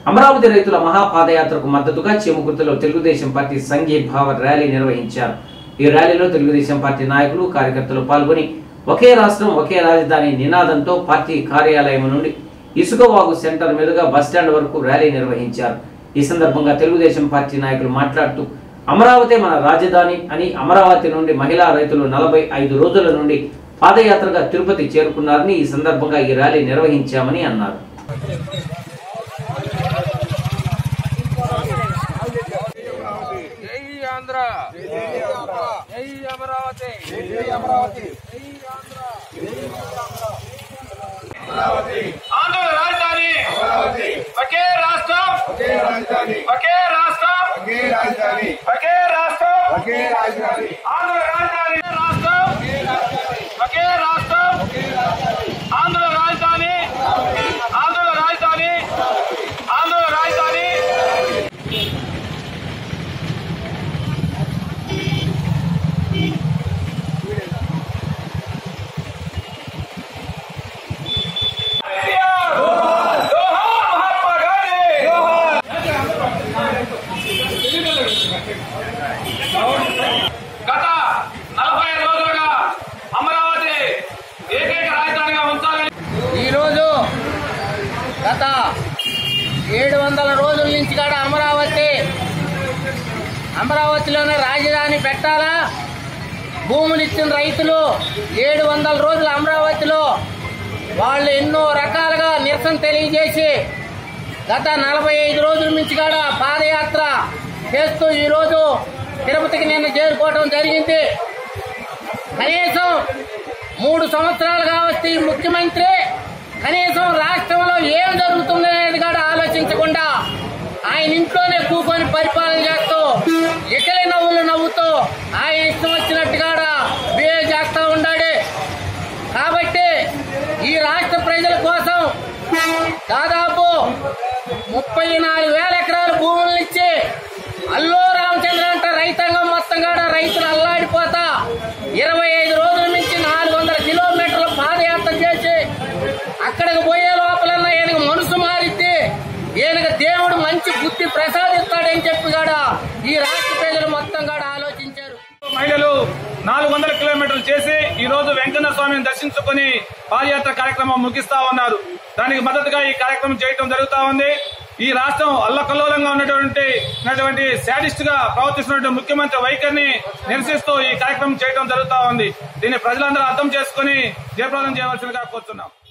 అమరావతి రైతుల మహాపాదయాత్రకు మద్దతుగా చేముకుర్తిలో తెలుగుదేశం పార్టీ సంఘీభావ ర్యాలీ నిర్వహించారు ఈ ర్యాలీలో తెలుగుదేశం పార్టీ నాయకులు కార్యకర్తలు పాల్గొని ఒకే రాష్ట్రం ఒకే రాజధాని నినాదంతో పార్టీ కార్యాలయం నుండి ఇసుకవాగు సెంటర్ మీదుగా బస్టాండ్ వరకు ర్యాలీ నిర్వహించారు ఈ సందర్భంగా తెలుగుదేశం పార్టీ నాయకులు మాట్లాడుతూ అమరావతి మన రాజధాని అని అమరావతి నుండి మహిళా రైతులు నలభై ఐదు రోజుల నుండి పాదయాత్రగా తిరుపతి చేరుకున్నారని ఈ సందర్భంగా ఈ ర్యాలీ నిర్వహించామని అన్నారు జై ఆంధ్ర జై అమరావతి జై అమరావతి జై ఆంధ్ర ఆంధ్ర రాజధాని ఒకే రాష్ట్రం ఒకే రాజధాని ఒకే రాష్ట్రం ఒకే రాజధాని ఒకే రాష్ట్రం ఒకే రాజధాని ఆంధ్ర రాజధాని రాష్ట్రం ఒకే రాష్ట్రం ఆంధ్ర రాజధాని ఆంధ్ర రాజధాని ఆంధ్ర రాజధాని జోహార్ మహాత్మా గాంధీ గత నలభై ఐదు రోజులుగా అమరావతి ఏకైక రాజధానిగా ఉంచాలని ఈరోజు గత ఏడు వందల రోజుల నుంచి కూడా అమరావతి అమరావతిలోనే రాజధాని పెట్టాలా భూములు ఇచ్చిన రైతులు ఏడు వందల రోజులు అమరావతిలో వాళ్ళు ఎన్నో రకాలుగా నిరసన తెలియజేసి గత నలభై ఐదు రోజుల నుంచి కూడా పాదయాత్ర చేస్తూ ఈరోజు తిరుపతికి నిన్న చేరుకోవడం జరిగింది కనీసం మూడు సంవత్సరాలుగా వస్తే ఈ ముఖ్యమంత్రి కనీసం రాష్ట్రంలో ఏం జరుగుతుంది అనేది కూడా ఆలోచించకుండా ఆయన ఇంట్లోనే కూకొని పరిపాలన చేస్తూ ఇకలి నవ్వులు నవ్వుతూ ఆయన ఇష్టం వచ్చినట్టుగా బిహేవ్ చేస్తూ ఉన్నాడు కాబట్టి ఈ రాష్ట్ర ప్రజల కోసం దాదాపు ముప్పై నాలుగు వేల ఎకరాల భూములను ఇచ్చి అల్లో రామచంద్ర అంటే రైతాంగం మొత్తం కూడా రైతులు అల్లాడిపోతా ఇరవై ఐదు రోజుల నుంచి నాలుగు వందల కిలోమీటర్ల పాదయాత్ర చేసి అక్కడికి పోయే లోపలన్నా ఈయనకు మనసు మారితే ఈయనకు దేవుడు మంచి బుద్ధి ప్రసాదిస్తాడని చెప్పి కూడా ఈ రాష్ట్ర ప్రజలు మొత్తం కూడా ఆలోచించారు మహిళలు నాలుగు వందల కిలోమీటర్లు చేసి ఈ రోజు వెంకన్న స్వామిని దర్శించుకుని పాదయాత్ర కార్యక్రమం ముగిస్తా ఉన్నారు దానికి మద్దతుగా ఈ కార్యక్రమం చేయడం జరుగుతా ఉంది ఈ రాష్ట్రం అల్లకల్లోలంగా ఉన్నటువంటి ఉన్నటువంటి శాడిస్ట్ గా ప్రవర్తిస్తున్నటువంటి ముఖ్యమంత్రి వైఖరిని నిరసిస్తూ ఈ కార్యక్రమం చేయడం జరుగుతా ఉంది దీన్ని ప్రజలందరూ అర్థం చేసుకుని జయప్రదం చేయవలసిందిగా కోరుతున్నాం